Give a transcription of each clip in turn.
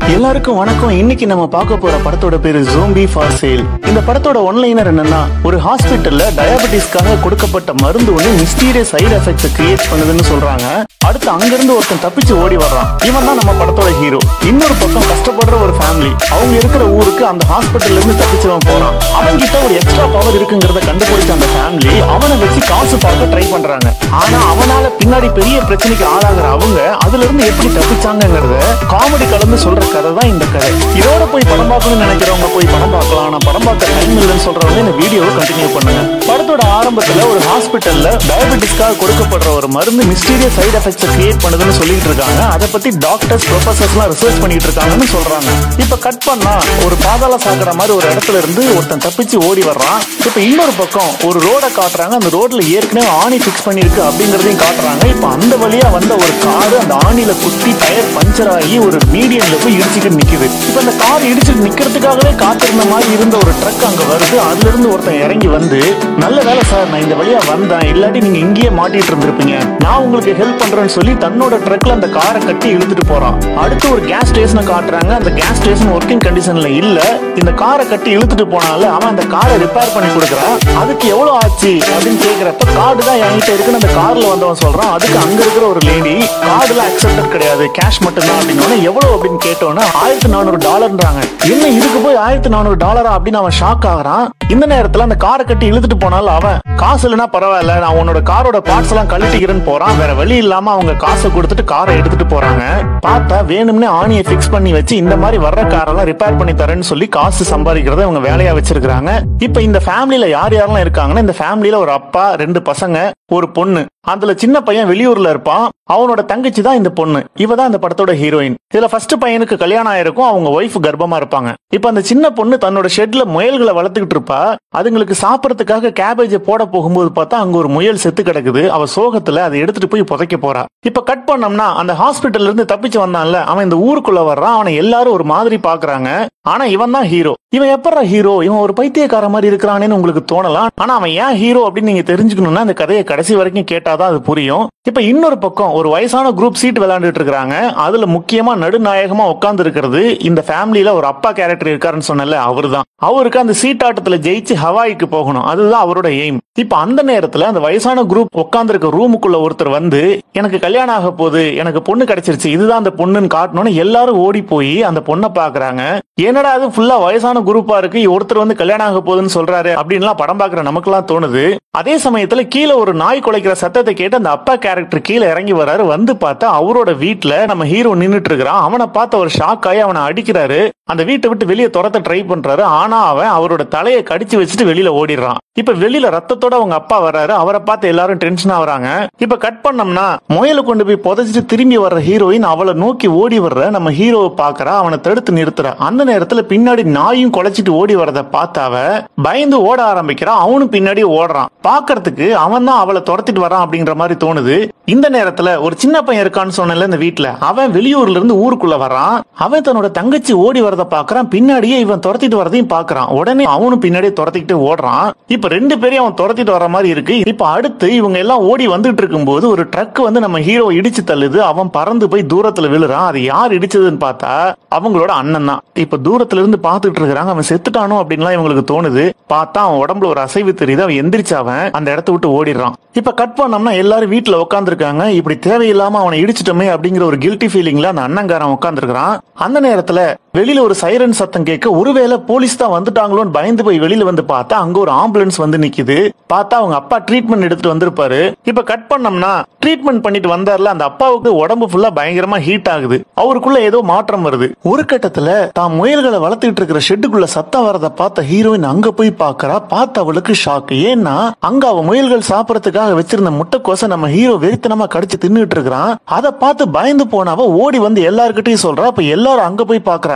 எல்லாருக்கும் வணக்கம் இன்னைக்கு நம்ம பார்க்க போற படத்தோட பேரு ஜோம்பி ஃபார் சேல் இந்த படத்தோட ஒன்லைனர் என்னன்னா ஒரு ஹாஸ்பிட்டல்ல டயபெட்டிஸ்க்காக கொடுக்கப்பட்ட மருந்து ஒண்ணு மிஸ்டீரியஸ் சைடு எஃபெக்ட்ஸ் கிரியேட் பண்ணுதுன்னு சொல்றாங்க அடுத்து அங்கிருந்து ஒருத்தன் தப்பிச்சு ஓடி வர்றான் இவன் தான் நம்ம படத்தோட ஹீரோ இன்னொரு பக்கம் கஷ்டப்படுற ஒரு ஃபேமிலி அவங்க இருக்கிற ஊருக்கு அந்த ஹாஸ்பிட்டல்ல இருந்து தப்பிச்சவன் போறான் அவன் கிட்ட ஒரு எக்ஸ்ட்ரா பவர் இருக்குங்கிறத கண்டுபிடிச்ச அந்த ஃபேமிலி அவனை வச்சு காசு பார்க்க ட்ரை பண்றாங்க ஆனா அவனால பின்னாடி பெரிய பிரச்சனைக்கு ஆளாகிற அவங்க அதுல இருந்து எப்படி தப்பிச்சாங்கங்கிறத காமெடி கலந்து சொல்ற கதை தான் இந்த கதை இதோட போய் படம் பார்க்கணும்னு நினைக்கிறவங்க போய் படம் பார்க்கலாம் ஆனா படம் பார்க்க டைம் இல்லைன்னு சொல்றவங்க இந்த வீடியோவை கண்டினியூ பண்ணுங்க படத்தோட ஆரம்பத்துல ஒரு ஹாஸ்பிட்டல்ல டயபெட்டிஸ்க்காக கொடுக்கப்படுற ஒரு மருந்து மிஸ்டீரியஸ் சைடு எஃபெக்ட்ஸ் கிரியேட் பண்ணுதுன்னு சொல்லிட்டு இருக்காங்க அதை பத்தி டாக்டர்ஸ் ப்ரொஃபசர்ஸ் எல்லாம் ரிசர்ச் பண்ணிட்டு இருக்காங்கன்னு சொல்றாங்க இப்ப கட் பண்ணா ஒரு பாதாள சாக்கடை மாதிரி ஒரு இடத்துல இருந்து ஒருத்தன் தப்பிச்சு ஓடி வர்றான் இப்ப இன்னொரு பக்கம் ஒரு ரோட காட்டுறாங்க அந்த ரோட்ல ஏற்கனவே ஆணி பிக்ஸ் பண்ணிருக்கு அப்படிங்கறதையும் காட்டுறாங்க இப்ப அந்த வழியா வந்த ஒரு கார் அந்த ஆணில குத்தி டயர் பஞ்சர் ஆகி ஒரு மீடியன்ல போய் இடிச்சுட்டு நிக்குது இப்ப அந்த கார் இடிச்சுட்டு நிக்கிறதுக்காகவே காத்திருந்த மாதிரி இருந்த ஒரு ட்ரக் அங்க வருது அதுல இருந்து ஒருத்தன் இறங்கி வந்து நல்ல வேலை சார் நான் இந்த வழியா வந்தேன் இல்லாட்டி நீங்க இங்கேயே மாட்டிட்டு இருந்திருப்பீங்க நான் உங்களுக்கு ஹெல்ப் பண்றேன்னு சொல்லி தன்னோட ட்ரக்ல அந்த காரை கட்டி இழுத்துட்டு போறான் அடுத்து ஒரு கேஸ் ஸ்டேஷனை காட்டுறாங்க அந்த கேஸ் ஸ்டேஷன் ஒர்க்கிங் கண்டிஷன்ல இல்ல இந்த காரை கட்டி இழுத்துட்டு போனால அவன் அந்த காரை ரிப்பேர் பண்ணி கொடுக்குறான் அதுக்கு எவ்வளவு ஆச்சு அப்படின்னு கேக்குறப்ப கார்டு தான் என்கிட்ட இருக்குன்னு அந்த கார்ல வந்தவன் சொல்றான் அதுக்கு அங்க இருக்கிற ஒரு லேடி கார்டுல அக்செப்டட் கிடையாது கேஷ் மட்டும் தான் அப்படின்னு எவ்வளவு அப்படின்னு கேட்டோன்னா ஆயிரத்தி நானூறு டாலர்ன்றாங்க என்ன இதுக்கு போய் ஆயிரத்தி நானூறு டாலரா அப்படின்னு அவன் ஷாக் ஆகுறான் இந்த நேரத்துல அந்த காரை கட்டி இழுத்துட்டு போனாலும் அவன் காசு இல்லைன்னா பரவாயில்ல நான் உன்னோட காரோட பார்ட்ஸ் எல்லாம் கழட்டிக்கிறேன்னு போறான் வேற வழி இல்லாம அவங்க காசை கொடுத்துட்டு காரை எடுத்துட்டு போறாங்க பார்த்தா வேணும்னே ஆணியை பிக்ஸ் பண்ணி வச்சு இந்த மாதிரி வர்ற காரெல்லாம் ரிப்பேர் பண்ணி தரேன்னு சொல்லி காசு சம்பாதிக்கிறத அவங்க வேலையா வச்சிருக்காங்க இப்ப இந்த ஃபேமிலியில யார் யாரெல்லாம் இருக்காங்கன்னா இந்த ஃபேமிலியில ஒரு அப்பா ரெண்டு பசங்க ஒரு பொண்ணு அதுல சின்ன பையன் வெளியூர்ல இருப்பான் அவனோட தங்கச்சி தான் இந்த பொண்ணு இவ தான் இந்த படத்தோட ஹீரோயின் இதுல ஃபர்ஸ்ட் பையனுக்கு கல்யாணம் ஆயிருக்கும் அவங்க ஒய்ஃப் கர்ப்பமா இருப்பாங்க இப்ப அந்த சின்ன பொண்ணு தன்னோட ஷெட்ல முயல்களை வளர்த்துக்கிட்டு இருப்பா அதுங்களுக்கு சாப்பிடறதுக்காக கேபேஜ் போட போகும்போது பார்த்தா அங்க ஒரு முயல் செத்து கிடக்குது அவ சோகத்துல அதை எடுத்துட்டு போய் புதைக்க போறா இப்ப கட் பண்ணோம்னா அந்த ஹாஸ்பிட்டல்ல இருந்து தப்பிச்சு வந்தான்ல அவன் இந்த ஊருக்குள்ள வர்றான் அவனை எல்லாரும் ஒரு மாதிரி பாக்குறாங்க ஆனா இவன் தான் ஹீரோ இவன் எப்படா ஹீரோ இவன் ஒரு பைத்தியக்கார மாதிரி இருக்கிறானேன்னு உங்களுக்கு தோணலாம் ஆனா அவன் ஏன் ஹீரோ அப்படின்னு நீங்க தெரிஞ்சுக்கணும்னா இந்த கதையை கடைசி வரைக்கும் கேட்டாதான் அது புரியும் இப்ப இன்னொரு பக்கம் ஒரு வயசான குரூப் சீட் விளையாண்டுட்டு இருக்காங்க அதுல முக்கியமா நடுநாயகமா உட்கார்ந்து இருக்கிறது இந்த ஃபேமிலியில ஒரு அப்பா கேரக்டர் இருக்காருன்னு சொன்னல அவர்தான் அவருக்கு அந்த சீட்டாட்டத்துல ஜெயிச்சு ஹவாய்க்கு போகணும் அதுதான் அவரோட எய்ம் இப்ப அந்த நேரத்துல அந்த வயசான குரூப் உட்கார்ந்து இருக்க ரூமுக்குள்ள ஒருத்தர் வந்து எனக்கு கல்யாணம் ஆக போகுது எனக்கு பொண்ணு கிடைச்சிருச்சு இதுதான் அந்த பொண்ணுன்னு காட்டணும்னு எல்லாரும் ஓடி போய் அந்த பொண்ணை பாக்குறாங்க என்னடா அது ஃபுல்லா வயசான குரூப்பா இருக்கு ஒருத்தர் வந்து கல்யாணம் ஆக போகுதுன்னு சொல்றாரு அப்படின்லாம் படம் பாக்குற நமக்கெல்லாம் தோணுது அதே சமயத்துல கீழே ஒரு நாய் குலைக்கிற சத்தத்தை கேட்டு அந்த அப்பா கேரக்டர் கீழே இறங்கி வராரு வந்து பார்த்தா அவரோட வீட்டுல நம்ம ஹீரோ நின்னுட்டு இருக்கிறான் அவனை பார்த்து ஒரு ஷாக் ஆகி அவனை அடிக்கிறாரு அந்த வீட்டை விட்டு வெளியே துரத்த ட்ரை பண்றாரு ஆனா அவன் அவரோட தலையை கடிச்சு வச்சுட்டு வெளியில ஓடிடுறான் இப்ப வெளியில ரத்தத்தோட அவங்க அப்பா வர்றாரு அவரை பார்த்து எல்லாரும் டென்ஷன் ஆகுறாங்க இப்ப கட் பண்ணோம்னா முயலை கொண்டு போய் புதைச்சிட்டு திரும்பி வர்ற ஹீரோயின் அவளை நோக்கி ஓடி வர்ற நம்ம ஹீரோவை பாக்குறா அவனை தடுத்து நிறுத்துறா அந்த நேரத்துல பின்னாடி நாயும் குலைச்சிட்டு ஓடி வரத பார்த்த அவ பயந்து ஓட ஆரம்பிக்கிறான் அவனும் பின்னாடி ஓடுறான் பாக்குறதுக்கு அவன் தான் அவளை துரத்திட்டு வரான் அப்படிங்கிற மாதிரி தோணுது இந்த நேரத்துல ஒரு சின்ன பையன் இருக்கான்னு சொன்னல இந்த வீட்டுல அவன் வெளியூர்ல இருந்து ஊருக்குள்ள வரான் அவன் தன்னோட தங்கச்சி ஓடி வரத பாக்குறான் பின்னாடியே இவன் துரத்திட்டு வரதையும் பாக்குறான் உடனே அவனும் பின்னாடியே துரத்திக்கிட்டு ஓடுறான் இப்ப ரெண்டு பேரையும் அவன் துரத்திட்டு வர மாதிரி இருக்கு இப்ப அடுத்து இவங்க எல்லாம் ஓடி வந்துட்டு இருக்கும்போது ஒரு ட்ரக் வந்து நம்ம ஹீரோ இடிச்சு தள்ளுது அவன் பறந்து போய் தூரத்துல விழுறான் அது யார் இடிச்சதுன்னு பார்த்தா அவங்களோட அண்ணன் தான் இப்ப தூரத்துல இருந்து பாத்துட்டு இருக்கிறாங்க அவன் செத்துட்டானோ அப்படின்லாம் இவங்களுக்கு தோணுது பார்த்தா அவன் உடம்புல ஒரு அசைவு தெரியுது அவன் எந்திரிச்சு அவன் அந்த இடத்த விட்டு ஓடிடுறான் இப்ப கட் பண்ணோம்னா எல்லாரும் வீட்டுல உட்காந்துருக்காங்க இப்படி தேவையில்லாம அவனை இடிச்சிட்டோமே அப்படிங்கிற ஒரு கில்ட்டி ஃபீலிங்ல அந்த அண்ணங்காரன் உட்காந்துருக்கான் அந்த நேரத்துல வெளியில ஒரு சைரன் சத்தம் கேட்க ஒருவேளை போலீஸ் தான் வந்துட்டாங்களோன்னு பயந்து போய் வெளியில வந்து பார்த்தா அங்க ஒரு ஆம்புலன்ஸ் வந்து நிக்குது பார்த்தா அவங்க அப்பா ட்ரீட்மெண்ட் எடுத்துட்டு வந்திருப்பாரு இப்ப கட் பண்ணோம்னா ட்ரீட்மெண்ட் பண்ணிட்டு வந்தார்ல அந்த அப்பாவுக்கு உடம்பு ஃபுல்லா பயங்கரமா ஹீட் ஆகுது அவருக்குள்ள ஏதோ மாற்றம் வருது ஒரு கட்டத்துல தான் முயல்களை வளர்த்துட்டு இருக்கிற ஷெட்டுக்குள்ள சத்தம் வரத பார்த்த ஹீரோயின் அங்க போய் பாக்குறா பார்த்த அவளுக்கு ஷாக் ஏன்னா அங்க அவ முயல்கள் சாப்பிடறதுக்காக வச்சிருந்த முட்டைக்கோசை நம்ம ஹீரோ வெறித்தனமா கடிச்சு தின்னுட்டு இருக்கிறான் அதை பார்த்து பயந்து போனவ ஓடி வந்து எல்லார்கிட்டயும் சொல்றா அப்ப எல்லாரும் அங்க போய் பாக்குறாங்க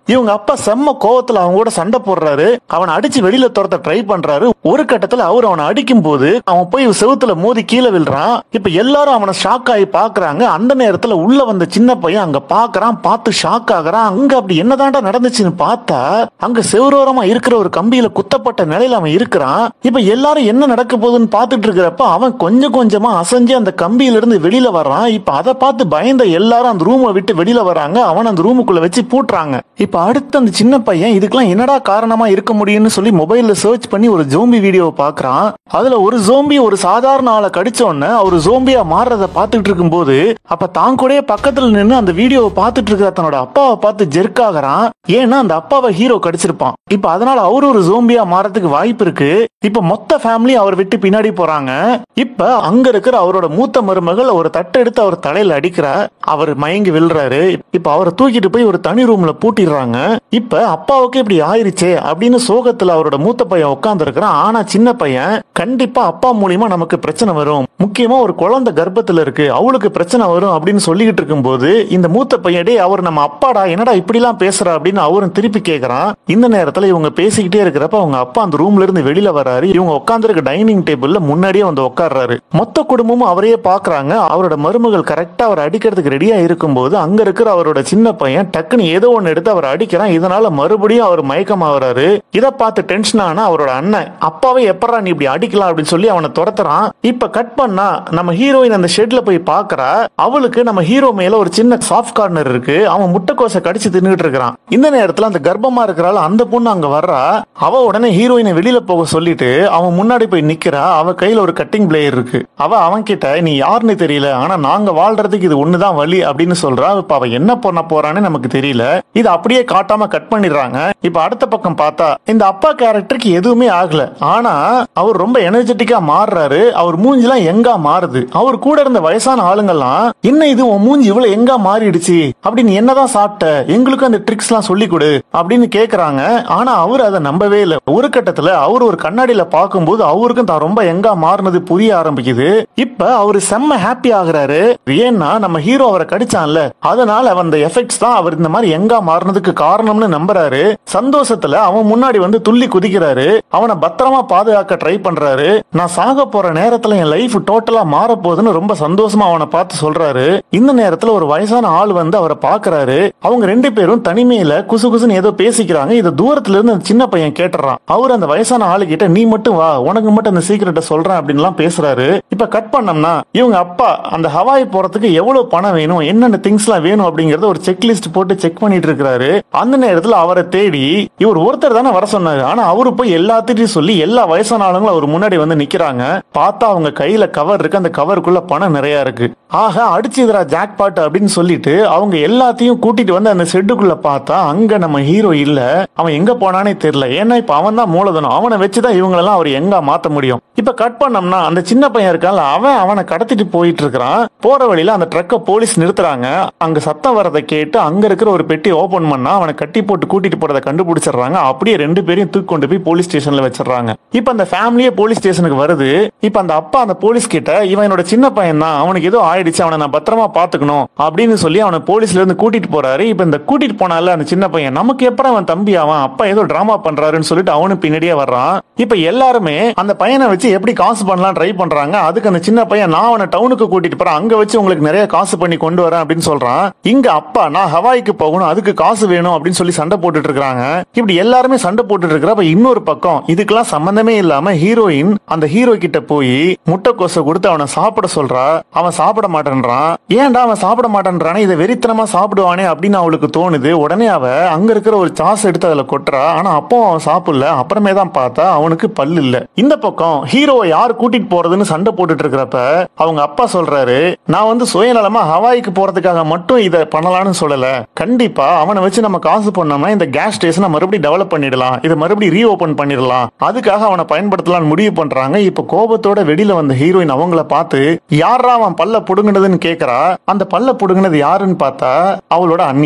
இவங்க அப்பா செம்ம கோவத்துல அவங்க கூட சண்டை போடுறாரு அவனை அடிச்சு வெளியில துரத்த ட்ரை பண்றாரு ஒரு கட்டத்துல அவர் அவனை அடிக்கும் போது அவன் போய் செவுத்துல மோதி கீழே விழுறான் இப்ப எல்லாரும் அவனை ஷாக் ஆகி பாக்குறாங்க அந்த நேரத்துல உள்ள வந்த சின்ன பையன் அங்க பாக்குறான் பார்த்து ஷாக் ஆகுறான் அங்க அப்படி என்னதான்டா நடந்துச்சுன்னு பார்த்தா அங்க செவ்வரோரமா இருக்கிற ஒரு கம்பியில குத்தப்பட்ட நிலையில அவன் இருக்கிறான் இப்ப எல்லாரும் என்ன நடக்க போகுதுன்னு பார்த்துட்டு இருக்கிறப்ப அவன் கொஞ்சம் கொஞ்சமா அசைஞ்சு அந்த கம்பியில இருந்து வெளியில வர்றான் இப்ப அதை பார்த்து பயந்த எல்லாரும் அந்த ரூமை விட்டு வெளியில வராங்க அவன் அந்த ரூமுக்குள்ள வச்சு பூட்டுறாங்க இப்ப அடுத்து அந்த சின்ன பையன் இதுக்கெல்லாம் என்னடா காரணமா இருக்க முடியும்னு சொல்லி மொபைல்ல சர்ச் பண்ணி ஒரு ஜோம்பி வீடியோவை பார்க்கறான் அதுல ஒரு ஜோம்பி ஒரு சாதாரண ஆளை கடிச்ச உடனே அவர் ஜோம்பியா மாறுறத பார்த்துட்டு இருக்கும்போது அப்ப தான் கூடயே பக்கத்துல நின்னு அந்த வீடியோவை பார்த்துட்டு இருக்கிற தன்னோட அப்பாவை பார்த்து ஜெர்க் ஆகுறான் ஏன்னா அந்த அப்பாவை ஹீரோ கடிச்சிருப்பான் இப்ப அதனால அவரு ஒரு ஜோம்பியா மாறதுக்கு வாய்ப்பு இருக்கு இப்ப மொத்த ஃபேமிலி அவர் விட்டு பின்னாடி போறாங்க இப்ப அங்க இருக்கிற அவரோட மூத்த மருமகள் ஒரு தட்டை எடுத்து அவர் தலையில அடிக்கிறா அவர் மயங்கி விழுறாரு இப்ப அவரை தூக்கிட்டு போய் ஒரு தனி ரூம்ல பூட்டிடுறாங்க இப்ப அப்பாவுக்கு இப்படி ஆயிருச்சே அப்படின்னு சோகத்துல அவரோட மூத்த பையன் உட்கார்ந்து இருக்கிறான் ஆனா சின்ன பையன் கண்டிப்பா அப்பா மூலியமா நமக்கு பிரச்சனை வரும் முக்கியமா ஒரு குழந்தை கர்ப்பத்துல இருக்கு அவளுக்கு பிரச்சனை வரும் அப்படின்னு சொல்லிக்கிட்டு இருக்கும்போது இந்த மூத்த பையன் டேய் அவர் நம்ம அப்பாடா என்னடா இப்படி எல்லாம் பேசுற அப்படின்னு அவரும் திருப்பி கேக்குறான் இந்த நேரத்துல இவங்க பேசிக்கிட்டே இருக்கிறப்ப அவங்க அப்பா அந்த ரூம்ல இருந்து வெளியில வராரு இவங்க உட்காந்துருக்க டைனிங் டேபிள்ல முன்னாடியே வந்து உட்கார்றாரு மொத்த குடும்பமும் அவரையே பாக்குறாங்க அவரோட மருமகள் கரெக்டா அவர் அடிக்கிறதுக்கு ரெடியா இருக்கும்போது அங்க இருக்கிற அவரோட சின்ன பையன் டக்குன்னு ஏதோ ஒன்னு எடுத்து அவர் அடிக்கிறான் இதனால மறுபடியும் அவர் மயக்கம் ஆகுறாரு இதை பார்த்து டென்ஷன் ஆனா அவரோட அண்ணன் அப்பாவே எப்படா நீ இப்படி அடிக்கலாம் அப்படின்னு சொல்லி அவனை துரத்துறான் இப்ப கட் பண்ணா நம்ம ஹீரோயின் அந்த ஷெட்ல போய் பாக்குறா அவளுக்கு நம்ம ஹீரோ மேல ஒரு சின்ன சாஃப்ட் கார்னர் இருக்கு அவன் முட்டைக்கோசை கடிச்சு தின்னுட்டு இருக்கிறான் இந்த நேரத்துல அந்த கர்ப்பமா இருக்கிறாள் அந்த பொண்ணு அங்க வர்றா அவ உடனே ஹீரோயினை வெளியில போக சொல்லிட்டு அவன் முன்னாடி போய் நிக்கிறா அவ கையில ஒரு கட்டிங் பிளேயர் இருக்கு அவ அவன் கிட்ட நீ யாருன்னு தெரியல ஆனா நாங்க வாழ்றதுக்கு இது ஒண்ணுதான் வழி அப்படின்னு சொல்றா இப்ப அவ என்ன பண்ண போறான்னு நமக்கு தெரியல இது அப்படியே காட்டாம கட் பண்ணிடுறாங்க இப்ப அடுத்த பக்கம் பார்த்தா இந்த அப்பா கேரக்டருக்கு எதுவுமே ஆகல ஆனா அவர் ரொம்ப எனர்ஜெட்டிக்கா மாறுறாரு அவர் மூஞ்சிலாம் எங்கா மாறுது அவர் கூட இருந்த வயசான ஆளுங்கெல்லாம் என்ன இது உன் மூஞ்சி இவ்வளவு எங்கா மாறிடுச்சு அப்படின்னு என்னதான் சாப்பிட்ட எங்களுக்கு அந்த ட்ரிக்ஸ் எல்லாம் சொல்லி கொடு அப்படின்னு கேக்குறாங்க ஆனா அவர் அதை நம்பவே இல்லை ஒரு கட்டத்துல அவர் ஒரு கண்ணாடியில பார்க்கும்போது அவருக்கும் தான் ரொம்ப எங்கா மாறினது புரிய ஆரம்பிக்குது இப்ப அவரு செம்ம ஹாப்பி ஆகுறாரு ஏன்னா நம்ம ஹீரோ அவரை கடிச்சான்ல அதனால அந்த எஃபெக்ட்ஸ் தான் அவர் இந்த மாதிரி எங்கா மாறினதுக்கு காரணம்னு நம்புறாரு சந்தோஷத்துல அவன் முன்னாடி வந்து துள்ளி குதிக்கிறாரு அவனை பத்திரமா பாதுகாக்க ட்ரை பண்றாரு நான் சாக போற நேரத்துல என் லைஃப் டோட்டலா மாற போகுதுன்னு ரொம்ப சந்தோஷமா அவனை பார்த்து சொல்றாரு இந்த நேரத்துல ஒரு வயசான ஆள் வந்து அவரை பாக்குறாரு அவங்க ரெண்டு பேரும் தனிமையில குசு குசுன்னு ஏதோ பேசிக்கிறாங்க இதை தூரத்துல இருந்து அந்த சின்ன பையன் கேட்டுறான் அவர் அந்த வயசான ஆளு கிட்ட நீ மட்டும் வா உனக்கு மட்டும் அந்த சீக்கிரட்டை சொல்றேன் அப்படின்லாம் பேசுறாரு இப்ப கட் பண்ணோம்னா இவங்க அப்பா அந்த ஹவாய் போறதுக்கு எவ்வளவு பணம் வேணும் என்னென்ன திங்ஸ் எல்லாம் வேணும் அப்படிங்கறத ஒரு செக் லிஸ்ட் போட்டு செக் பண்ணிட்டு இருக்காரு அந்த நேரத்துல அவரை தேடி இவர் ஒருத்தர் தானே வர சொன்னாரு ஆனா அவரு போய் எல்லாத்திட்டையும் சொல்லி எல்லா வயசான ஆளுங்களும் அவர் முன்னாடி வந்து நிக்கிறாங்க பார்த்தா அவங்க கையில கவர் இருக்கு அந்த கவருக்குள்ள பணம் நிறைய இருக்கு ஆக அடிச்சுதுரா ஜாக் பாட் அப்படின்னு சொல்லிட்டு அவங்க எல்லாத்தையும் கூட்டிட்டு வந்து அந்த செட்டுக்குள்ள பார்த்தா அங்க நம்ம ஹீரோ இல்ல அவன் எங்க போனானே தெரியல ஏன்னா இப்ப அவன் தான் மூலதனம் அவனை வச்சுதான் இவங்களெல்லாம் அவர் எங்க மாத்த முடியும் இப்ப கட் பண்ணோம்னா அந்த சின்ன பையன் இருக்கான்ல அவன் அவனை கடத்திட்டு போயிட்டு இருக்கிறான் போற வழியில அந்த ட்ரக்க போலீஸ் நிறுத்துறாங்க அங்க சத்தம் வரதை கேட்டு அங்க இருக்கிற ஒரு பெட்டி ஓபன் பண்ணா அவனை கட்டி போட்டு கூட்டிட்டு போறதை கண்டுபிடிச்சிடுறாங்க அப்படியே ரெண்டு பேரையும் தூக்கி கொண்டு போய் போலீஸ் ஸ்டேஷன்ல வச்சிடுறாங்க இப்ப அந்த ஃபேமிலியே போலீஸ் ஸ்டேஷனுக்கு வருது இப்ப அந்த அப்பா அந்த போலீஸ் கிட்ட இவன் என்னோட சின்ன பையன் தான் அவனுக்கு ஏதோ ஆயிடுச்சு அவனை நான் பத்திரமா பாத்துக்கணும் அப்படின்னு சொல்லி அவனை போலீஸ்ல இருந்து கூட்டிட்டு போறாரு இப்ப இந்த கூட்டிட்டு போனால அந்த சின்ன பையன் நமக்கு எப்பறம் அவன் தம்பி அவன் அப்பா ஏதோ டிராமா பண்றாருன்னு சொல்லிட்டு அவனும் பின்னாடியே வர்றான் இப்ப எல்லாருமே அந்த பையனை வச்சு எப்படி காசு பண்ணலாம் ட்ரை பண்றாங்க அதுக்கு அந்த சின்ன பையன் நான் அவனை டவுனுக்கு கூட்டிட்டு போறேன் அங்க வச்சு உங்களுக்கு நிறைய காசு பண்ணி கொண்டு வரேன் அப்படின்னு சொல்றான் இங்க அப்பா நான் ஹவாய்க்கு போகணும் அதுக்கு காசு வேணும் அப்படின்னு சொல்லி சண்டை போட்டுட்டு இருக்காங்க இப்படி எல்லாருமே சண்டை போட்டுட்டு இருக்கிறப்ப இன்னொரு பக்கம் இதுக்கெல்லாம் சம்பந்தமே இல்லாம ஹீரோயின் அந்த ஹீரோ கிட்ட போய் முட்டைக்கோசை கொடுத்து அவனை சாப்பிட சொல்றா அவன் சாப்பிட மாட்டேன்றான் ஏன்டா அவன் சாப்பிட மாட்டேன்றானே இதை வெறித்தனமா சாப்பிடுவானே அப்படின்னு அவளுக்கு தோணுது உடனே அவ அங்க இருக்கிற ஒரு சாஸ் எடுத்து அதுல கொட்டுறா ஆனா அப்போ அவன் சாப்பிடல அப்புறமே தான் பார்த்தா அவனுக்கு பல்லு இல்ல இந்த பக்கம் ஹீரோவை யார் கூட்டிட்டு போறதுன்னு சண்டை போட்டுட்டு இருக்கிறப்ப அவங்க அப்பா சொல்றாரு நான் வந்து சுயநலமா ஹவாய்க்கு போறதுக்காக மட்டும் இதை பண்ணலாம்னு சொல்லல கண்டிப்பா அவனை வச்சு நம்ம காசு பண்ணோம்னா இந்த கேஸ் ஸ்டேஷனை மறுபடியும் டெவலப் பண்ணிடலாம் இதை மறுபடியும் ரீஓபன் பண்ணிடலாம் அதுக்காக அவனை பயன்படுத்தலாம்னு முடிவு பண்றாங்க இப்ப கோபத்தோட வெளியில வந்த ஹீரோயின் அவங்கள பார்த்து யாரா அவன் பல்ல புடுங்கினதுன்னு கேக்குறா அந்த பல்ல புடுங்கினது யாருன்னு பார்த்தா அவளோட அண்ணி தான்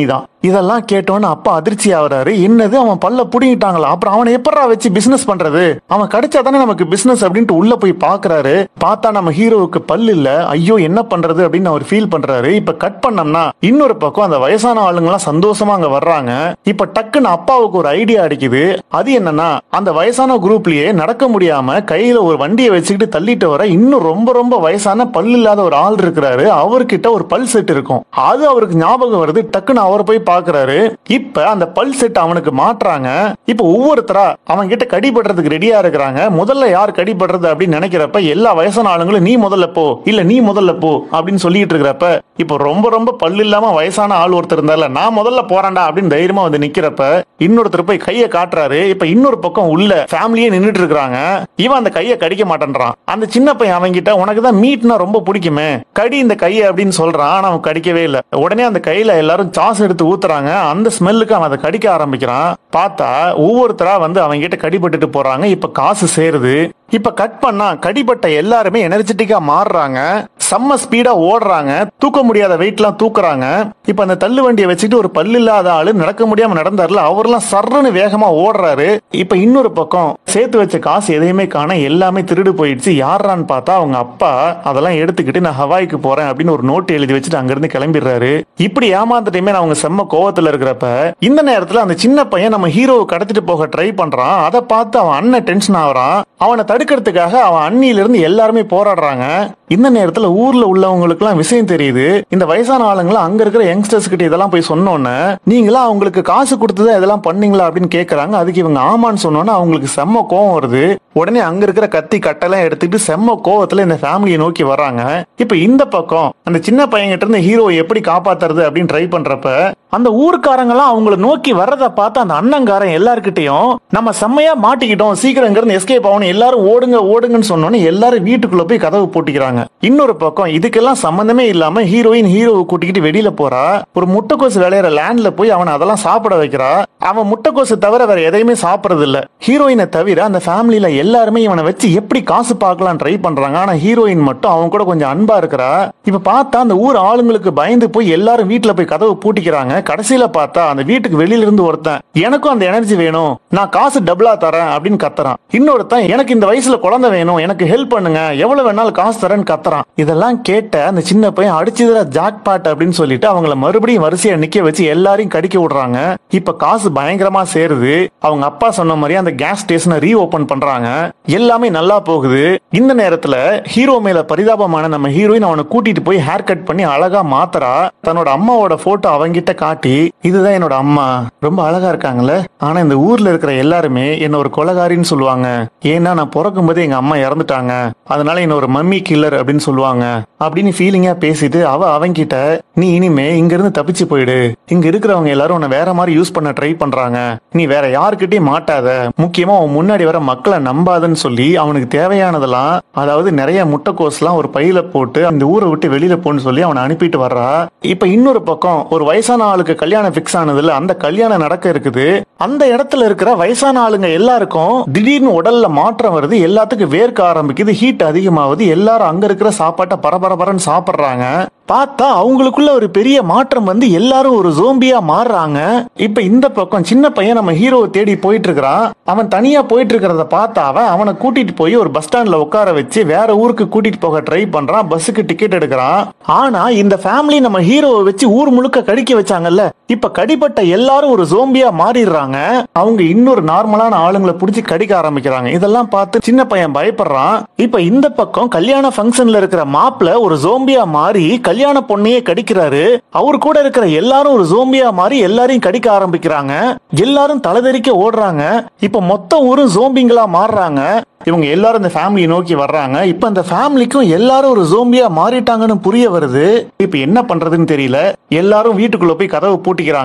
இதெல்லாம் கேட்டோன்னு அப்பா அதிர்ச்சி ஆகுறாரு என்னது அவன் பல்ல புடிங்கிட்டாங்களா அப்புறம் அவனை எப்படா வச்சு பிசினஸ் பண்றது அவன் கிடைச்சா தானே நமக்கு பிசினஸ் அப்படின்ட்டு உள்ள போய் பாக்குறாரு பார்த்தா நம்ம ஹீரோவுக்கு பல் இல்ல ஐயோ என்ன பண்றது அப்படின்னு அவர் ஃபீல் பண்றாரு இப்ப கட் பண்ணோம்னா இன்னொரு பக்கம் அந்த வயசான ஆளுங்க எல்லாம் சந்தோஷமா அங்க வர்றாங்க இப்ப டக்குன்னு அப்பாவுக்கு ஒரு ஐடியா அடிக்குது அது என்னன்னா அந்த வயசான குரூப்லயே நடக்க முடியாம கையில ஒரு வண்டியை வச்சுக்கிட்டு தள்ளிட்டு வர இன்னும் ரொம்ப ரொம்ப வயசான பல் இல்லாத ஒரு ஆள் இருக்கிறாரு அவர்கிட்ட ஒரு பல் செட் இருக்கும் அது அவருக்கு ஞாபகம் வருது டக்குன்னு அவர் போய் பாக்குறாரு இப்ப அந்த பல் செட் அவனுக்கு மாட்டுறாங்க இப்ப ஒவ்வொருத்தரா அவன் கிட்ட கடிபடுறதுக்கு ரெடியா இருக்கிறாங்க முதல்ல யார் கடிபடுறது அப்படின்னு நினைக்கிறப்ப எல்லா வயசான ஆளுங்களும் நீ முதல்ல போ இல்ல நீ முதல்ல போ அப்படின்னு சொல்லிட்டு இருக்கிறப்ப இப்ப ரொம்ப ரொம்ப பல்லு இல்லாம வயசான ஆள் ஒருத்தர் இருந்தால நான் முதல்ல போறேன்டா அப்படின்னு தைரியமா வந்து நிக்கிறப்ப இன்னொருத்தர் போய் கையை காட்டுறாரு இப்ப இன்னொரு பக்கம் உள்ள ஃபேமிலியே நின்னுட்டு இருக்காங்க இவன் அந்த கையை கடிக்க மாட்டேன்றான் அந்த சின்ன பையன் அவன்கிட்ட உனக்கு தான் மீட்னா ரொம்ப பிடிக்குமே கடி இந்த கையை அப்படின்னு சொல்றான் ஆனா அவன் கடிக்கவே இல்ல உடனே அந்த கையில எல்லாரும் சாஸ் எடுத்து ஊத்துறாங்க அந்த ஸ்மெல்லுக்கு அவன் அதை கடிக்க ஆரம்பிக்கிறான் பார்த்தா ஒவ்வொருத்தரா வந்து அவங்க கிட்ட கடிபட்டுட்டு போறாங்க இப்ப காசு சேருது இப்ப கட் பண்ணா கடிபட்ட எல்லாருமே எனர்ஜெட்டிக்கா மாறுறாங்க செம்ம ஸ்பீடா ஓடுறாங்க தூக்க முடியாத வெயிட் எல்லாம் தூக்குறாங்க இப்ப அந்த தள்ளு வண்டியை வச்சுட்டு ஒரு பல்லு இல்லாத ஆளு நடக்க முடியாம நடந்தாருல அவர்லாம் சர்றன்னு வேகமா ஓடுறாரு இப்ப இன்னொரு பக்கம் சேர்த்து வச்ச காசு எதையுமே காண எல்லாமே திருடு போயிடுச்சு யாரான்னு பார்த்தா அவங்க அப்பா அதெல்லாம் எடுத்துக்கிட்டு நான் ஹவாய்க்கு போறேன் அப்படின்னு ஒரு நோட் எழுதி வச்சுட்டு அங்கிருந்து கிளம்பிடுறாரு இப்படி ஏமாந்துட்டுமே நான் அவங்க செம்ம கோவத்துல இருக்கிறப்ப இந்த நேரத்துல அந்த சின்ன பையன் நம்ம ஹீரோவை கடத்திட்டு போக ட்ரை பண்றான் அதை பார்த்து அவன் அண்ணன் டென்ஷன் ஆகுறான் அவனை தடுக்கிறதுக்காக அவன் அண்ணியில இருந்து எல்லாருமே போராடுறாங்க இந்த நேரத்துல ஊர்ல உள்ளவங்களுக்கு எல்லாம் விஷயம் தெரியுது இந்த வயசான ஆளுங்களா அங்க இருக்கிற யங்ஸ்டர்ஸ் கிட்ட இதெல்லாம் போய் சொன்னோன்னே நீங்களா அவங்களுக்கு காசு கொடுத்துதான் இதெல்லாம் பண்ணீங்களா அப்படின்னு கேக்குறாங்க அதுக்கு இவங்க ஆமான்னு சொன்னோன்னே அவங்களுக்கு செம்ம கோவம் வருது உடனே அங்க இருக்கிற கத்தி கட்டெல்லாம் எடுத்துக்கிட்டு செம்ம கோவத்துல இந்த ஃபேமிலியை நோக்கி வர்றாங்க இப்ப இந்த பக்கம் அந்த சின்ன பையன்கிட்ட இருந்து ஹீரோ எப்படி காப்பாத்துறது அப்படின்னு ட்ரை பண்றப்ப அந்த ஊர்க்காரங்கெல்லாம் அவங்கள நோக்கி வர்றத பார்த்து அந்த அண்ணங்காரன் எல்லார்கிட்டயும் நம்ம செம்மையா மாட்டிக்கிட்டோம் சீக்கிரம் இங்க இருந்து எஸ்கேப் ஆகணும் எல்லாரும் ஓடுங்க ஓடுங்கன்னு சொன்னோன்னே எல்லாரும் வீட்டுக்குள்ள போய் கதவு போட்டிக்கிறாங்க இன்னொரு பக்கம் இதுக்கெல்லாம் சம்பந்தமே இல்லாம ஹீரோயின் ஹீரோவை கூட்டிக்கிட்டு வெளியில போறா ஒரு முட்டைக்கோசு விளையாடுற லேண்ட்ல போய் அவனை அதெல்லாம் சாப்பிட வைக்கிறா அவன் முட்டைக்கோசு தவிர வேற எதையுமே சாப்பிடுறது இல்ல ஹீரோயினை தவிர அந்த ஃபேமிலியில எல்லாருமே இவனை வச்சு எப்படி காசு பார்க்கலாம் ட்ரை பண்றாங்க ஆனா ஹீரோயின் மட்டும் அவன் கூட கொஞ்சம் அன்பா இருக்கிறா இப்ப பார்த்தா அந்த ஊர் ஆளுங்களுக்கு பயந்து போய் எல்லாரும் வீட்டுல போய் கதவு பூட்டிக்கிறாங்க கடைசியில பார்த்தா அந்த வீட்டுக்கு வெளியில இருந்து ஒருத்தன் எனக்கும் அந்த எனர்ஜி வேணும் நான் காசு டபுளா தரேன் அப்படின்னு கத்துறான் இன்னொருத்தன் எனக்கு இந்த வயசுல குழந்தை வேணும் எனக்கு ஹெல்ப் பண்ணுங்க எவ்வளவு வேணாலும் காசு தரேன்னு கத்துறான் இதெல்லாம் கேட்ட அந்த சின்ன பையன் அடிச்சதுல ஜாக் பாட் அப்படின்னு சொல்லிட்டு அவங்கள மறுபடியும் வரிசையா நிக்க வச்சு எல்லாரையும் கடிக்க விடுறாங்க இப்ப காசு பயங்கரமா சேருது அவங்க அப்பா சொன்ன மாதிரி அந்த கேஸ் ஸ்டேஷனை ரீ ஓபன் பண்றாங்க எல்லாமே நல்லா போகுது இந்த நேரத்துல ஹீரோ மேல பரிதாபமான நம்ம ஹீரோயின் அவனை கூட்டிட்டு போய் ஹேர் கட் பண்ணி அழகா மாத்துறா தன்னோட அம்மாவோட போட்டோ அவங்கிட்ட காட்டி இதுதான் என்னோட அம்மா ரொம்ப அழகா இருக்காங்கல்ல ஆனா இந்த ஊர்ல இருக்கிற எல்லாருமே என்ன ஒரு கொலகாரின்னு சொல்லுவாங்க ஏன்னா நான் பிறக்கும் போது எங்க அம்மா இறந்துட்டாங்க அதனால என்ன ஒரு மம்மி கில்லர் அப்படின்னு சொல்லுவாங்க அப்படின்னு ஃபீலிங்கா பேசிட்டு அவ அவங்கிட்ட நீ இனிமே இங்க இருந்து தப்பிச்சு போயிடு இங்க இருக்கிறவங்க எல்லாரும் உன்னை வேற மாதிரி யூஸ் பண்ண ட்ரை பண்றாங்க நீ வேற யாருக்கிட்டயும் மாட்டாத முக்கியமா உன் முன்னாடி வர மக்களை நம்பாதன்னு சொல்லி அவனுக்கு தேவையானதெல்லாம் அதாவது நிறைய முட்டைக்கோஸ்லாம் ஒரு பையில போட்டு அந்த ஊரை விட்டு வெளியில போன்னு சொல்லி அவனை அனுப்பிட்டு வர்றா இப்ப இன்னொரு பக்கம் ஒரு வயசான ஆளுக்கு கல்யாணம் பிக்ஸ் ஆனதுல அந்த கல்யாணம் நடக்க இருக்குது அந்த இடத்துல இருக்கிற வயசான ஆளுங்க எல்லாருக்கும் திடீர்னு உடல்ல மாற்றம் வருது எல்லாத்துக்கும் வேர்க்க ஆரம்பிக்குது ஹீட் அதிகமாகுது எல்லாரும் அங்க இருக்கிற சாப்பாட்டை பரபரபரன்னு சாப்பிடுறாங்க பார்த்தா அவங்களுக்குள்ள ஒரு பெரிய மாற்றம் வந்து எல்லாரும் ஒரு ஜோம்பியா மாறுறாங்க இப்ப இந்த பக்கம் சின்ன பையன் நம்ம ஹீரோவை தேடி போயிட்டு இருக்கிறான் அவன் தனியா போயிட்டு இருக்கிறத பார்த்த அவன் அவனை கூட்டிட்டு போய் ஒரு பஸ் ஸ்டாண்ட்ல உட்கார வச்சு வேற ஊருக்கு கூட்டிட்டு போக ட்ரை பண்றான் பஸ்ஸுக்கு டிக்கெட் எடுக்கிறான் ஆனா இந்த ஃபேமிலி நம்ம ஹீரோவை வச்சு ஊர் முழுக்க கடிக்க வச்சாங்கல்ல இப்ப கடிப்பட்ட எல்லாரும் ஒரு ஜோம்பியா மாறிடுறாங்க அவங்க இன்னொரு நார்மலான ஆளுங்களை புடிச்சு கடிக்க ஆரம்பிக்கிறாங்க இதெல்லாம் பார்த்து சின்ன பையன் பயப்படுறான் இப்ப இந்த பக்கம் கல்யாண ஃபங்க்ஷன்ல இருக்கிற மாப்பிள ஒரு ஜோம்பியா மாறி கல்யாண பொண்ணையே கடிக்கிறாரு அவர் கூட இருக்கிற எல்லாரும் ஒரு ஜோம்பியா மாறி எல்லாரையும் கடிக்க ஆரம்பிக்கிறாங்க எல்லாரும் தலைதெறிக்க ஓடுறாங்க இப்ப மொத்த ஊரும் ஜோம்பிங்களா மாறுறாங்க இவங்க எல்லாரும் இந்த ஃபேமிலியை நோக்கி வர்றாங்க இப்ப அந்த ஃபேமிலிக்கும் எல்லாரும் ஒரு ஜோம்பியா மாறிட்டாங்கன்னு புரிய வருது இப்ப என்ன பண்றதுன்னு தெரியல எல்லாரும் வீட்டுக்குள்ள போய் கதவு பூட்டிக்கிறாங்க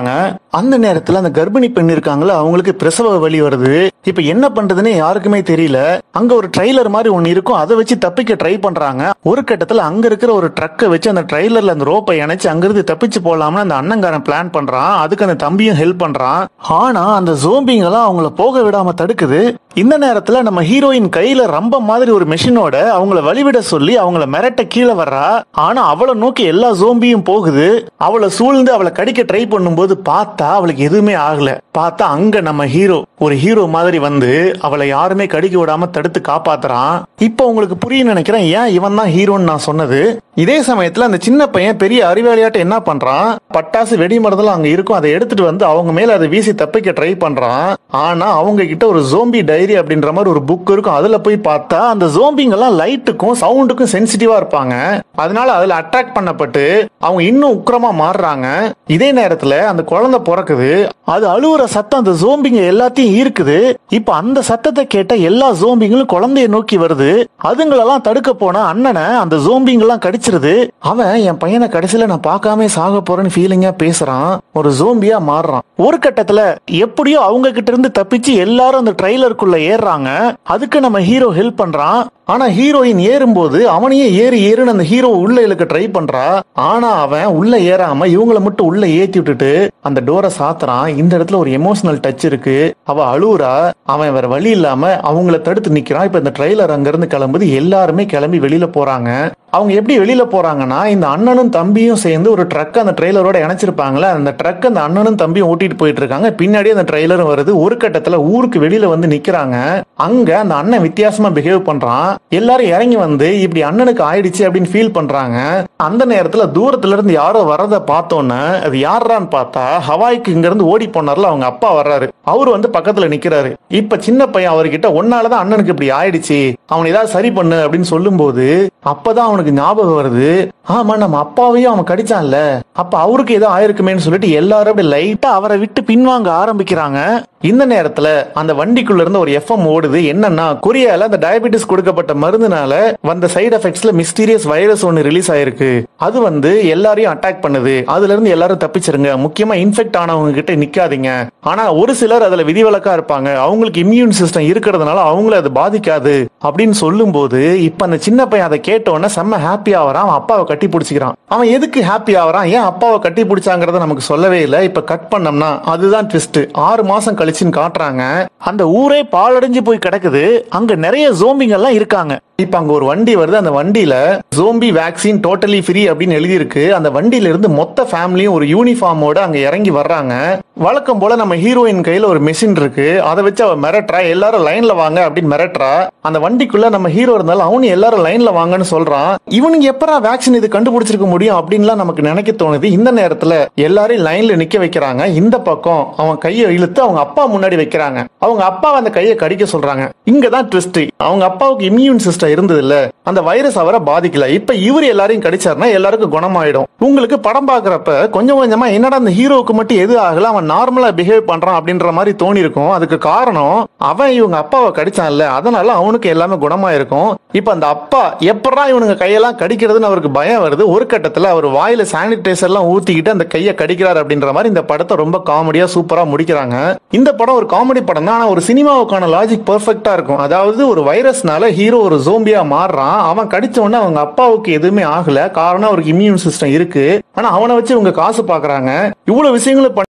அந்த நேரத்துல அந்த கர்ப்பிணி பெண் இருக்காங்களா அவங்களுக்கு பிரசவ வலி வருது இப்ப என்ன பண்றதுன்னு யாருக்குமே தெரியல அங்க ஒரு ட்ரெய்லர் மாதிரி ஒன்னு இருக்கும் அதை வச்சு தப்பிக்க ட்ரை பண்றாங்க ஒரு கட்டத்துல அங்க இருக்கிற ஒரு ட்ரக்கை வச்சு அந்த ட்ரெய்லர்ல அந்த ரோப்பை இணைச்சு அங்கிருந்து தப்பிச்சு போலாம்னு அந்த அண்ணங்காரன் பிளான் பண்றான் அதுக்கு அந்த தம்பியும் ஹெல்ப் பண்றான் ஆனா அந்த ஜோம்பிங்கெல்லாம் அவங்கள போக விடாம தடுக்குது இந்த நேரத்துல நம்ம ஹீரோயின் கையில ரம்ப மாதிரி ஒரு மெஷினோட அவங்கள வழிவிட சொல்லி அவங்கள மிரட்ட கீழே வர்றா ஆனா அவளை நோக்கி எல்லா ஜோம்பியும் போகுது அவளை சூழ்ந்து அவளை கடிக்க ட்ரை பண்ணும்போது பார்த்தா அவளுக்கு எதுவுமே ஆகல பார்த்தா அங்க நம்ம ஹீரோ ஒரு ஹீரோ மாதிரி வந்து அவளை யாருமே கடிக்க விடாம தடுத்து காப்பாத்துறான் இப்போ உங்களுக்கு புரியும் நினைக்கிறேன் ஏன் இவன் தான் ஹீரோன்னு நான் சொன்னது இதே சமயத்துல அந்த சின்ன பையன் பெரிய அறிவாளியாட்ட என்ன பண்றான் பட்டாசு வெடி மருந்தெல்லாம் அங்க இருக்கும் அதை எடுத்துட்டு வந்து அவங்க மேல அதை வீசி தப்பிக்க ட்ரை பண்றான் ஆனா அவங்க கிட்ட ஒரு ஜோம்பி டைரி அப்படின்ற மாதிரி ஒரு புக் இருக்கும் அதுல போய் பார்த்தா அந்த ஜோம்பிங்க எல்லாம் லைட்டுக்கும் சவுண்டுக்கும் சென்சிட்டிவா இருப்பாங்க அதனால அதுல அட்ராக்ட் பண்ணப்பட்டு அவங்க இன்னும் உக்கிரமா மாறுறாங்க இதே நேரத்துல அந்த குழந்தை பிறக்குது அது அழுவுற சத்தம் அந்த ஜோம்பிங்க எல்லாத்தையும் ஈர்க்குது இப்ப அந்த சத்தத்தை கேட்ட எல்லா ஜோம்பிங்களும் குழந்தைய நோக்கி வருது அதுங்களெல்லாம் தடுக்க போன அண்ணனை அந்த ஜோம்பிங்கெல்லாம் கடிச்சிருது அவன் என் பையனை கடைசியில நான் பார்க்காம சாக போறேன்னு ஃபீலிங்கா பேசுறான் ஒரு ஜோம்பியா மாறுறான் ஒரு கட்டத்துல எப்படியோ அவங்க கிட்ட இருந்து தப்பிச்சு எல்லாரும் அந்த ட்ரெய்லருக்குள்ள ஏறுறாங்க அதுக்கு நம்ம ஹீரோ ஹெல்ப் பண்றான் ஆனா ஹீரோயின் ஏறும்போது அவனையே ஏறி ஏறுன்னு அந்த ஹீரோ உள்ள இழுக்க ட்ரை பண்றா ஆனா அவன் உள்ள ஏறாம இவங்கள மட்டும் உள்ள ஏத்தி விட்டுட்டு அந்த டோரை சாத்துறான் இந்த இடத்துல ஒரு எமோஷனல் டச் இருக்கு அவ அழுவுறா அவன் வேற வழி இல்லாம அவங்கள தடுத்து நிக்கிறான் இப்ப இந்த ட்ரெய்லர் அங்க இருந்து கிளம்புது எல்லாருமே கிளம்பி வெளியில போறாங்க அவங்க எப்படி வெளியில போறாங்கன்னா இந்த அண்ணனும் தம்பியும் சேர்ந்து ஒரு ட்ரக் அந்த ட்ரெய்லரோட இணைச்சிருப்பாங்களே அந்த ட்ரக் அந்த அண்ணனும் தம்பியும் ஓட்டிட்டு போயிட்டு இருக்காங்க பின்னாடி அந்த ட்ரெய்லரும் வருது ஒரு கட்டத்துல ஊருக்கு வெளியில வந்து நிக்கிறாங்க அங்க அந்த அண்ணன் வித்தியாசமா பிஹேவ் பண்றான் எல்லாரும் இறங்கி வந்து இப்படி அண்ணனுக்கு ஆயிடுச்சு அப்படின்னு ஃபீல் பண்றாங்க அந்த நேரத்துல தூரத்துல இருந்து யாரோ வரத பார்த்தோன்னே அது யாரான்னு பார்த்தா ஹவாய்க்கு இங்க இருந்து ஓடி போனார்ல அவங்க அப்பா வர்றாரு அவரு வந்து பக்கத்துல நிக்கிறாரு இப்ப சின்ன பையன் அவர்கிட்ட ஒன்னாலதான் அண்ணனுக்கு இப்படி ஆயிடுச்சு அவன் ஏதாவது சரி பண்ணு அப்படின்னு சொல்லும்போது அப்பதான் அவனுக்கு ஞாபகம் வருது ஆமா நம்ம அப்பாவையும் அவன் கடிச்சான்ல அப்ப அவருக்கு ஏதோ ஆயிருக்குமேன்னு சொல்லிட்டு எல்லாரும் அப்படி லைட்டா அவரை விட்டு பின்வாங்க ஆரம்பிக்கிறாங்க இந்த நேரத்துல அந்த வண்டிக்குள்ள இருந்து ஒரு எஃப்எம் ஓடுது என்னன்னா கொரியால அந்த டயபெட்டிஸ் கொடுக்கப்பட்ட மருந்துனால வந்த சைடு எஃபெக்ட்ஸ்ல மிஸ்டீரியஸ் வைரஸ் ஒன்னு ரிலீஸ் ஆயிருக்கு அது வந்து எல்லாரையும் அட்டாக் பண்ணுது அதுல இருந்து எல்லாரும் தப்பிச்சிருங்க முக்கியமா இன்ஃபெக்ட் ஆனவங்க கிட்ட நிக்காதீங்க ஆனா ஒரு சிலர் அதுல விதிவிலக்கா இருப்பாங்க அவங்களுக்கு இம்யூன் சிஸ்டம் இருக்கிறதுனால அவங்கள அது பாதிக்காது அப்படின்னு சொல்லும்போது இப்ப அந்த சின்ன பையன் அதை கேட்ட உடனே செம்ம ஹாப்பி ஆவறான் அவன் அப்பாவை கட்டி பிடிச்சிக்கிறான் அவன் எதுக்கு ஹாப்பி ஆவறான் ஏன் அப்பாவை கட்டி பிடிச்சாங்கிறத நமக்கு சொல்லவே இல்லை இப்ப கட் பண்ணோம்னா அதுதான் ட்விஸ்ட் ஆறு மாசம் கழிச்சுன்னு காட்டுறாங்க அந்த ஊரே பாலடைஞ்சு போய் கிடக்குது அங்க நிறைய ஜோம்பிங்க எல்லாம் இருக்காங்க இப்ப அங்க ஒரு வண்டி வருது அந்த வண்டியில ஜோம்பி வேக்சின் டோட்டலி ஃப்ரீ அப்படின்னு எழுதியிருக்கு அந்த வண்டியில இருந்து மொத்த ஃபேமிலியும் ஒரு யூனிஃபார்மோட அங்க இறங்கி வர்றாங்க வழக்கம் போல நம்ம ஹீரோயின் கையில ஒரு மெஷின் இருக்கு அதை வச்சு அவ மிரட்டுறா எல்லாரும் லைன்ல வாங்க அப்படின்னு மிரட்டுறா அந்த வண்டிக்குள்ள நம்ம ஹீரோ இருந்தாலும் அவனு எல்லாரும் லைன்ல வாங்கன்னு சொல்றான் இவனுக்கு எப்பரா வேக்சின் இது கண்டுபிடிச்சிருக்க முடியும் அப்படின்லாம் நமக்கு நினைக்க தோணுது இந்த நேரத்துல எல்லாரையும் லைன்ல நிக்க வைக்கிறாங்க இந்த பக்கம் அவன் கையை இழுத்து அவங்க அப்பா முன்னாடி வைக்கிறாங்க அவங்க அப்பா அந்த கையை கடிக்க சொல்றாங்க இங்கதான் ட்விஸ்ட் அவங்க அப்பாவுக்கு இம்யூன் சிஸ்டம் இருந்தது இல்ல அந்த வைரஸ் அவரை பாதிக்கல இப்ப இவர் எல்லாரையும் கடிச்சாருன்னா எல்லாருக்கும் குணமாயிடும் உங்களுக்கு படம் பாக்குறப்ப கொஞ்சம் கொஞ்சமா என்னடா அந்த ஹீரோவுக்கு மட்டும் எது ஆகல அவன் நார்மலா பிஹேவ் பண்றான் அப்படின்ற மாதிரி தோணி இருக்கும் அதுக்கு காரணம் அவன் இவங்க அப்பாவை கடிச்சான்ல அதனால அவனுக்கு எல்லாமே குணமாயிருக்கும் இப்ப அந்த அப்பா எப்படா இவனுங்க கையெல்லாம் கடிக்கிறதுன்னு அவருக்கு பயம் வருது ஒரு கட்டத்துல அவர் வாயில சானிடைசர் எல்லாம் ஊத்திக்கிட்டு அந்த கையை கடிக்கிறார் அப்படின்ற மாதிரி இந்த படத்தை ரொம்ப காமெடியா சூப்பரா முடிக்கிறாங்க இந்த படம் ஒரு காமெடி படம் தான் ஆனா ஒரு சினிமாவுக்கான லாஜிக் பெர்ஃபெக்ட்டா இருக்கும் அதாவது ஒரு வைரஸ்னால ஹீரோ ஒரு ஜோம்பியா மாறுறான் அவன் கடிச்ச உடனே அவங்க அப்பாவுக்கு எதுவுமே ஆகல காரணம் அவருக்கு இம்யூன் சிஸ்டம் இருக்கு ஆனா அவனை வச்சு இவங்க காசு பாக்குறாங்க இவ்வளவு விஷயங்களும் பண்ணி